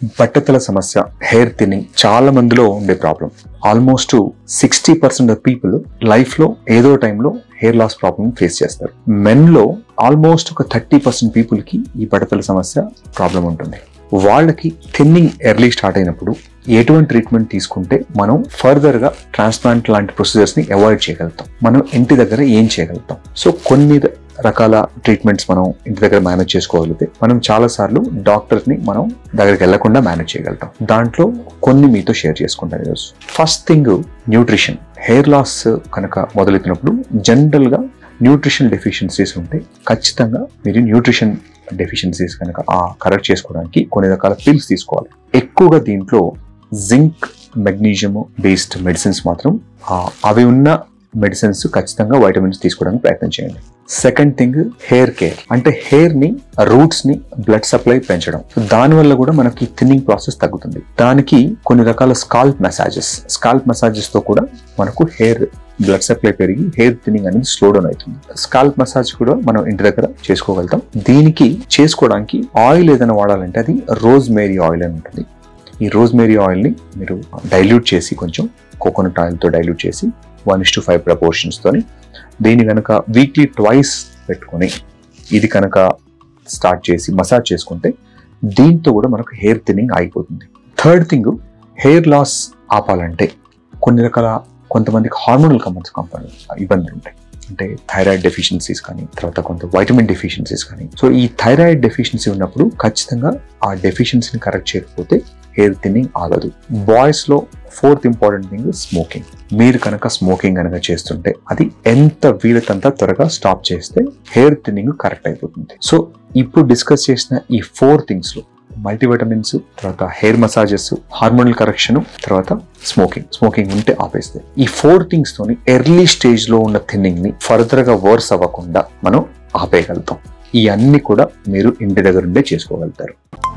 బట్టతల సమస్య hair thinning చాలా మందిలో ఉండే problem almost sixty percent of people life లో ఏదో టైంలో హెయిర్ లాస్ ప్రాబ్లమ్ ఫేస్ చేస్తారు మెన్ లో ఆల్మోస్ట్ ఒక థర్టీ పర్సెంట్ పీపుల్ కి ఈ బట్టతల సమస్య ప్రాబ్లం ఉంటుంది వాళ్ళకి థిన్నింగ్ ఎర్లీ స్టార్ట్ అయినప్పుడు ఎటువంటి ట్రీట్మెంట్ తీసుకుంటే మనం ఫర్దర్ గా ట్రాన్స్ప్లాంట్ లాంటి ప్రొసీజర్స్ ని అవాయిడ్ చేయగలుగుతాం మనం ఇంటి దగ్గర ఏం చేయగలుగుతాం సో కొన్ని రకాల ట్రీట్మెంట్స్ మనం ఇంటి దగ్గర మేనేజ్ చేసుకోగలిగితే మనం చాలా సార్లు డాక్టర్స్ ని మనం దగ్గరికి వెళ్లకుండా మేనేజ్ చేయగలుగుతాం దాంట్లో కొన్ని మీతో షేర్ చేసుకుంటాను ఈరోజు first thing nutrition hair loss కనుక మొదలెత్తినప్పుడు జనరల్ గా న్యూట్రిషన్ డెఫిషియన్సీస్ ఉంటే ఖచ్చితంగా మీరు న్యూట్రిషన్ డెఫిషియన్సీస్ కనుక ఆ కరెక్ట్ చేసుకోవడానికి కొన్ని రకాల పిల్స్ తీసుకోవాలి ఎక్కువగా దీంట్లో జింక్ మెగ్నీషియం బేస్డ్ మెడిసిన్స్ మాత్రం ఆ, అవి ఉన్న మెడిసిన్స్ ఖచ్చితంగా వైటమిన్స్ తీసుకోవడానికి ప్రయత్నం చేయండి సెకండ్ థింగ్ హెయిర్ కేర్ అంటే హెయిర్ ని రూట్స్ ని బ్లడ్ సప్లై పెంచడం సో దాని వల్ల కూడా మనకి థిన్నింగ్ ప్రాసెస్ తగ్గుతుంది దానికి కొన్ని రకాల స్కాల్ప్ మసాజెస్ స్కాల్ప్ మసాజెస్ తో కూడా మనకు హెయిర్ బ్లడ్ సప్లై పెరిగి హెయిర్ థిన్నింగ్ అనేది స్లో డౌన్ అవుతుంది స్కాల్ప్ మసాజ్ కూడా మనం ఇంటి దగ్గర చేసుకోగలుగుతాం దీనికి చేసుకోవడానికి ఆయిల్ ఏదైనా వాడాలంటే అది రోజ్ మేరీ ఆయిల్ అని ఉంటుంది ఈ రోజ్ మేరీ ఆయిల్ని మీరు డైల్యూట్ చేసి కొంచెం కోకోనట్ ఆయిల్తో డైల్యూట్ చేసి వన్ ఇస్ టు ఫైవ్ ప్రపోర్షన్స్తోని దీన్ని కనుక వీక్లీ ట్వైస్ పెట్టుకొని ఇది కనుక స్టార్ట్ చేసి మసాజ్ చేసుకుంటే దీంతో కూడా మనకు హెయిర్ థిన్నింగ్ ఆగిపోతుంది థర్డ్ థింగ్ హెయిర్ లాస్ ఆపాలంటే కొన్ని రకాల కొంతమందికి హార్మోనల్ కంపల్స్ ఇబ్బందులు ఉంటాయి అంటే థైరాయిడ్ డెఫిషియన్సీస్ కానీ తర్వాత కొంత వైటమిన్ డెఫిషియన్సీస్ కానీ సో ఈ థైరాయిడ్ డెఫిషియన్సీ ఉన్నప్పుడు ఖచ్చితంగా ఆ డెఫిషియన్సీని కరెక్ట్ చేయకపోతే హెయిర్ థిన్నింగ్ ఆగదు బాయ్స్ లో ఫోర్త్ ఇంపార్టెంట్ థింగ్ స్మోకింగ్ మీరు కనుక స్మోకింగ్ కనుక చేస్తుంటే అది ఎంత వీలతంత త్వరగా స్టాప్ చేస్తే హెయిర్ థిన్నింగ్ కరెక్ట్ అయిపోతుంది సో ఇప్పుడు డిస్కస్ చేసిన ఈ ఫోర్ థింగ్స్ లో మల్టీవిటమిన్స్ తర్వాత హెయిర్ మసాజెస్ హార్మోనల్ కరెక్షన్ తర్వాత స్మోకింగ్ స్మోకింగ్ ఉంటే ఆపేస్తే ఈ ఫోర్ థింగ్స్ తోని ఎర్లీ స్టేజ్ లో ఉన్న థిన్నింగ్ ని ఫర్దర్ గా వర్స్ అవ్వకుండా మనం ఆపేయగలుగుతాం ఈ అన్ని కూడా మీరు ఇంటి దగ్గర ఉండే చేసుకోగలుగుతారు